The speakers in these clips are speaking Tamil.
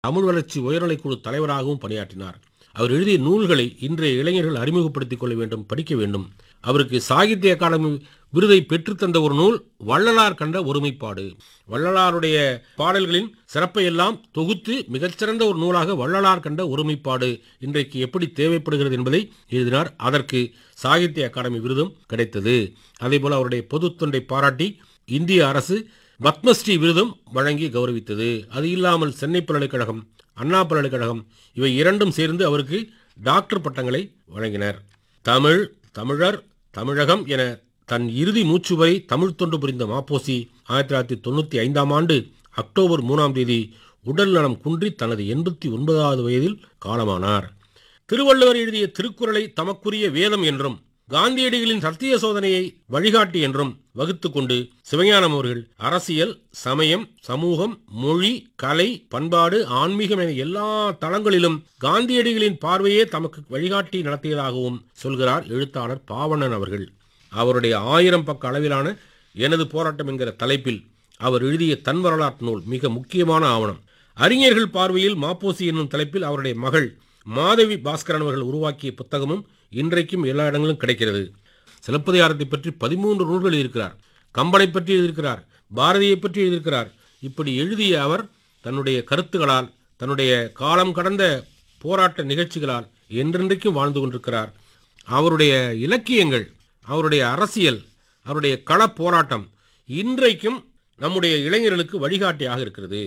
தமிழ் வளர்ச்சி உயர்நிலைக்குழு தலைவராகவும் பணியாற்றினார் அவர் எழுதிய நூல்களை இன்றைய இளைஞர்கள் அறிமுகப்படுத்திக் கொள்ள வேண்டும் படிக்க வேண்டும் அவருக்கு சாகித்ய அகாடமி விருதை பெற்றுத்தந்த ஒரு நூல் வள்ளலார் கண்ட ஒருமைப்பாடு வள்ளலாருடைய பாடல்களின் சிறப்பை எல்லாம் தொகுத்து மிகச்சிறந்த ஒரு நூலாக வள்ளலார் கண்ட ஒருமைப்பாடு இன்றைக்கு எப்படி தேவைப்படுகிறது என்பதை எழுதினார் அதற்கு சாகித்ய அகாடமி விருதும் கிடைத்தது அதேபோல அவருடைய பொதுத் தொண்டை பாராட்டி இந்திய அரசு பத்மஸ்ரீ விருதும் வழங்கி கௌரவித்தது அது இல்லாமல் சென்னை பல்கலைக்கழகம் அண்ணா பல்கலைக்கழகம் இவை இரண்டும் சேர்ந்து அவருக்கு டாக்டர் பட்டங்களை வழங்கினர் தமிழ் தமிழர் தமிழகம் என தன் இறுதி மூச்சு வரை தமிழ் தொண்டு புரிந்த மாப்போசி ஆயிரத்தி தொள்ளாயிரத்தி தொண்ணூற்றி ஐந்தாம் ஆண்டு அக்டோபர் மூணாம் தேதி உடல் நலம் குன்றி தனது எண்பத்தி ஒன்பதாவது வயதில் காலமானார் திருவள்ளுவர் எழுதிய திருக்குறளை தமக்குரிய வேதம் என்றும் காந்தியடிகளின் சத்திய சோதனையை வழிகாட்டி என்றும் வகுத்து கொண்டு சிவஞானம் அவர்கள் அரசியல் சமயம் சமூகம் மொழி கலை பண்பாடு ஆன்மீகம் என எல்லா தளங்களிலும் காந்தியடிகளின் பார்வையே தமக்கு வழிகாட்டி நடத்தியதாகவும் சொல்கிறார் எழுத்தாளர் பாவணன் அவர்கள் அவருடைய ஆயிரம் பக்க அளவிலான எனது போராட்டம் என்கிற தலைப்பில் அவர் எழுதிய தன் வரலாற்று நூல் மிக முக்கியமான ஆவணம் அறிஞர்கள் பார்வையில் மாப்போசி என்னும் தலைப்பில் அவருடைய மகள் மாதவி பாஸ்கரன் அவர்கள் உருவாக்கிய புத்தகமும் இன்றைக்கும் எல்லா இடங்களிலும் கிடைக்கிறது சிலப்பதிகாரத்தை பற்றி பதிமூன்று நூல்கள் இருக்கிறார் கம்பனை பற்றி எழுதியிருக்கிறார் பாரதியை பற்றி எழுதியிருக்கிறார் இப்படி எழுதிய அவர் தன்னுடைய கருத்துகளால் தன்னுடைய காலம் கடந்த போராட்ட நிகழ்ச்சிகளால் என்றென்றைக்கும் வாழ்ந்து கொண்டிருக்கிறார் அவருடைய இலக்கியங்கள் அவருடைய அரசியல் அவருடைய கள போராட்டம் இன்றைக்கும் நம்முடைய இளைஞர்களுக்கு வழிகாட்டியாக இருக்கிறது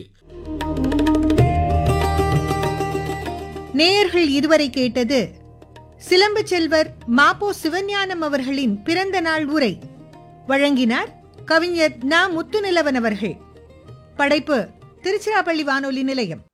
நேயர்கள் இதுவரை கேட்டது சிலம்பு செல்வர் மாப்போ சிவஞானம் அவர்களின் பிறந்த நாள் உரை வழங்கினார் கவிஞர் நா முத்துநிலவன் அவர்கள் படைப்பு திருச்சிராப்பள்ளி வானொலி நிலையம்